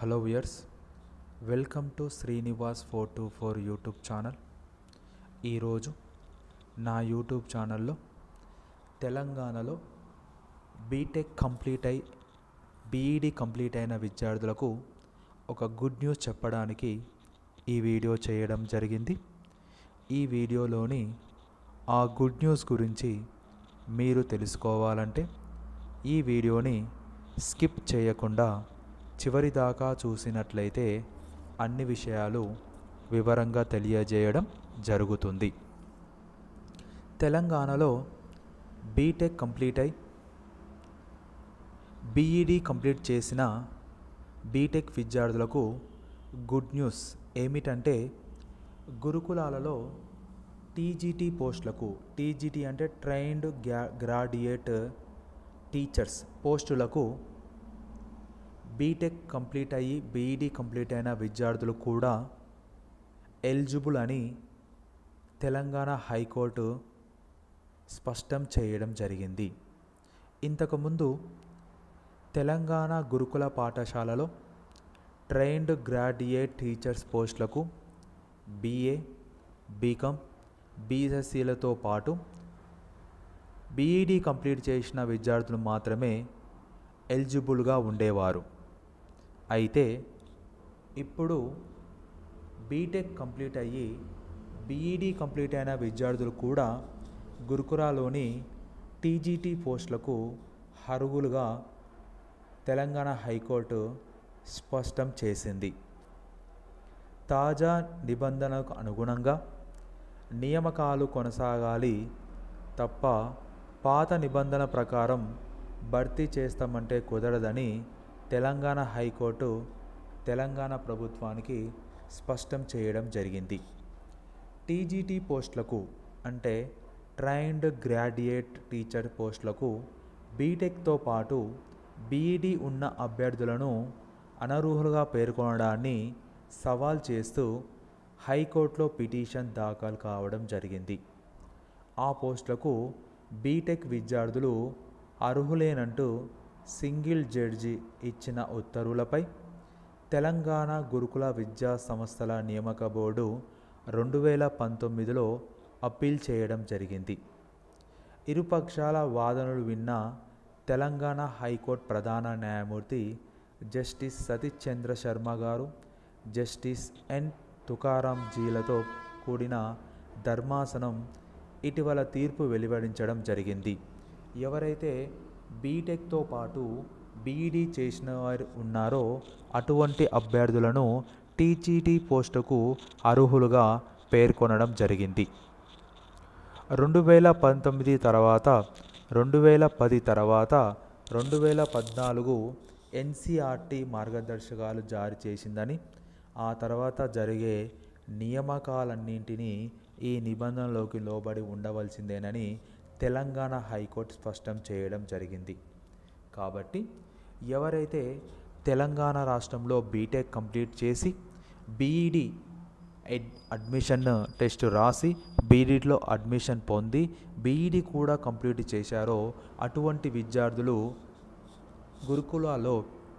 hello viewers welcome to Srinivas four two four YouTube channel ఈరోజు నా YouTube ఛానల్లో తెలంగాణలో బీటెక్ కంప్లీట్ అయి బీఈడి కంప్లీట్ అయిన విద్యార్థులకు ఒక గుడ్ న్యూస్ చెప్పడానికి ఈ వీడియో చేయడం జరిగింది ఈ వీడియోలోని ఆ గుడ్ న్యూస్ గురించి మీరు తెలుసుకోవాలంటే ఈ వీడియోని స్కిప్ చేయకుండా చివరి దాకా చూసినట్లయితే అన్ని విషయాలు వివరంగా తెలియజేయడం జరుగుతుంది తెలంగాణలో బీటెక్ కంప్లీట్ అయి బీఈడి కంప్లీట్ చేసిన బీటెక్ విద్యార్థులకు గుడ్ న్యూస్ ఏమిటంటే గురుకులాలలో టీజీటీ పోస్టులకు టీజీటీ అంటే ట్రైన్డ్ గ్రా గ్రాడ్యుయేట్ టీచర్స్ పోస్టులకు బీటెక్ కంప్లీట్ అయ్యి బీఈడి కంప్లీట్ అయిన విద్యార్థులు కూడా ఎలిజిబుల్ అని తెలంగాణ హైకోర్టు స్పష్టం చేయడం జరిగింది ఇంతకుముందు తెలంగాణ గురుకుల పాఠశాలలో ట్రైన్డ్ గ్రాడ్యుయేట్ టీచర్స్ పోస్టులకు బీఏ బీకామ్ బీఎస్సీలతో పాటు బీఈడి కంప్లీట్ చేసిన విద్యార్థులు మాత్రమే ఎలిజిబుల్గా ఉండేవారు అయితే ఇప్పుడు బీటెక్ కంప్లీట్ అయ్యి బీఈడి కంప్లీట్ అయిన విద్యార్థులు కూడా గురుకురాలోని టీజీటీ పోస్టులకు అర్హులుగా తెలంగాణ హైకోర్టు స్పష్టం చేసింది తాజా నిబంధనలకు అనుగుణంగా నియామకాలు కొనసాగాలి తప్ప పాత నిబంధన ప్రకారం భర్తీ చేస్తామంటే కుదరదని తెలంగాణ హైకోర్టు తెలంగాణ ప్రభుత్వానికి స్పష్టం చేయడం జరిగింది టీజీటీ పోస్టులకు అంటే ట్రైన్డ్ గ్రాడ్యుయేట్ టీచర్ పోస్టులకు బీటెక్తో పాటు బీఈడి ఉన్న అభ్యర్థులను అనర్హులుగా పేర్కొనడాన్ని సవాల్ చేస్తూ హైకోర్టులో పిటిషన్ దాఖలు కావడం జరిగింది ఆ పోస్టులకు బీటెక్ విద్యార్థులు అర్హులేనంటూ సింగిల్ జడ్జి ఇచ్చిన ఉత్తర్వులపై తెలంగాణ గురుకుల విద్యా సంస్థల నియామక బోర్డు రెండు వేల పంతొమ్మిదిలో అప్పీల్ చేయడం జరిగింది ఇరుపక్షాల వాదనలు విన్న తెలంగాణ హైకోర్టు ప్రధాన న్యాయమూర్తి జస్టిస్ సతీష్ చంద్ర శర్మ గారు జస్టిస్ ఎన్ తుకారాం జీలతో కూడిన ధర్మాసనం ఇటీవల తీర్పు వెలువడించడం జరిగింది ఎవరైతే బీటెక్తో పాటు బీఈడి చేసిన వారు ఉన్నారో అటువంటి అభ్యర్థులను టీజీటీ పోస్టుకు అర్హులుగా పేర్కొనడం జరిగింది రెండు వేల పంతొమ్మిది తర్వాత రెండు వేల పది తర్వాత రెండు వేల పద్నాలుగు ఎన్సీఆర్టీ మార్గదర్శకాలు జారీ చేసిందని ఆ తర్వాత జరిగే నియామకాలన్నింటినీ ఈ నిబంధనలోకి లోబడి ఉండవలసిందేనని తెలంగాణ హైకోర్టు స్పష్టం చేయడం జరిగింది కాబట్టి ఎవరైతే తెలంగాణ రాష్ట్రంలో బీటెక్ కంప్లీట్ చేసి బీఈడి ఎడ్ అడ్మిషన్ టెస్ట్ రాసి బీఈడిలో అడ్మిషన్ పొంది బీఈడి కూడా కంప్లీట్ చేశారో అటువంటి విద్యార్థులు గురుకులాలో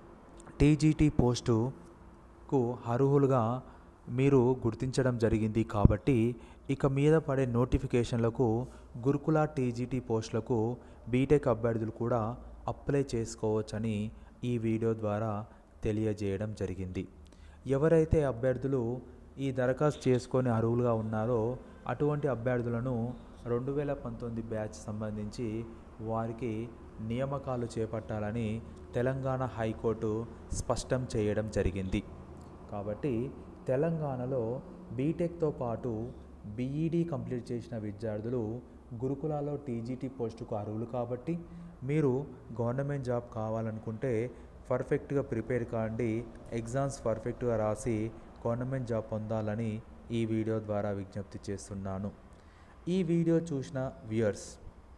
టీజీటీ పోస్టుకు అర్హులుగా మీరు గుర్తించడం జరిగింది కాబట్టి ఇక మీద పడే నోటిఫికేషన్లకు గురుకుల టీజీటీ పోస్టులకు బీటెక్ అభ్యర్థులు కూడా అప్లై చేసుకోవచ్చని ఈ వీడియో ద్వారా తెలియజేయడం జరిగింది ఎవరైతే అభ్యర్థులు ఈ దరఖాస్తు చేసుకొని అర్హులుగా ఉన్నారో అటువంటి అభ్యర్థులను రెండు వేల పంతొమ్మిది బ్యాచ్ సంబంధించి వారికి నియామకాలు చేపట్టాలని తెలంగాణ హైకోర్టు స్పష్టం చేయడం జరిగింది కాబట్టి తెలంగాణలో బీటెక్తో పాటు బీఈడి కంప్లీట్ చేసిన విద్యార్థులు గురుకులాలో టీజీటీ పోస్టుకు అర్హులు కాబట్టి మీరు గవర్నమెంట్ జాబ్ కావాలనుకుంటే పర్ఫెక్ట్గా ప్రిపేర్ కాండి ఎగ్జామ్స్ పర్ఫెక్ట్గా రాసి గవర్నమెంట్ జాబ్ పొందాలని ఈ వీడియో ద్వారా విజ్ఞప్తి చేస్తున్నాను ఈ వీడియో చూసిన వ్యూయర్స్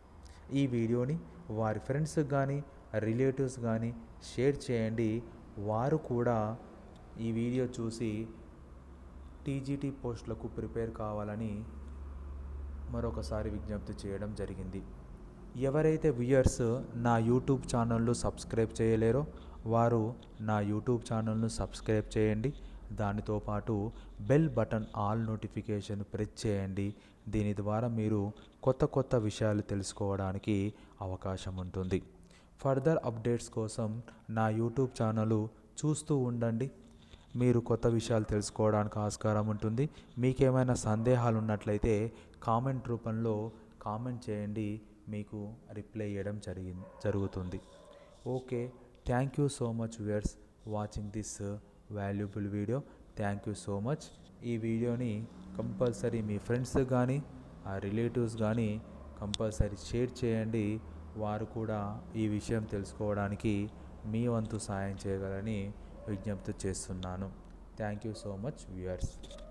ఈ వీడియోని వారి ఫ్రెండ్స్కి కానీ రిలేటివ్స్ కానీ షేర్ చేయండి వారు కూడా ఈ వీడియో చూసి టీజీటీ పోస్టులకు ప్రిపేర్ కావాలని మరొకసారి విజ్ఞప్తి చేయడం జరిగింది ఎవరైతే వ్యూయర్స్ నా యూట్యూబ్ ఛానల్లో సబ్స్క్రైబ్ చేయలేరో వారు నా యూట్యూబ్ ఛానల్ను సబ్స్క్రైబ్ చేయండి దానితో పాటు bell button all notification press చేయండి దీని ద్వారా మీరు కొత్త కొత్త విషయాలు తెలుసుకోవడానికి అవకాశం ఉంటుంది ఫర్దర్ అప్డేట్స్ కోసం నా యూట్యూబ్ ఛానల్ చూస్తూ ఉండండి మీరు కొత్త విషయాలు తెలుసుకోవడానికి ఆస్కారం ఉంటుంది మీకేమైనా సందేహాలు ఉన్నట్లయితే కామెంట్ రూపంలో కామెంట్ చేయండి మీకు రిప్లై ఇవ్వడం జరిగి జరుగుతుంది okay thank you so much viewers watching this valuable video thank you so much ఈ వీడియోని కంపల్సరీ మీ ఫ్రెండ్స్ కానీ ఆ రిలేటివ్స్ కానీ కంపల్సరీ షేర్ చేయండి వారు కూడా ఈ విషయం తెలుసుకోవడానికి మీ వంతు సాయం చేయగలని విజ్ఞప్తి చేస్తున్నాను thank you so much viewers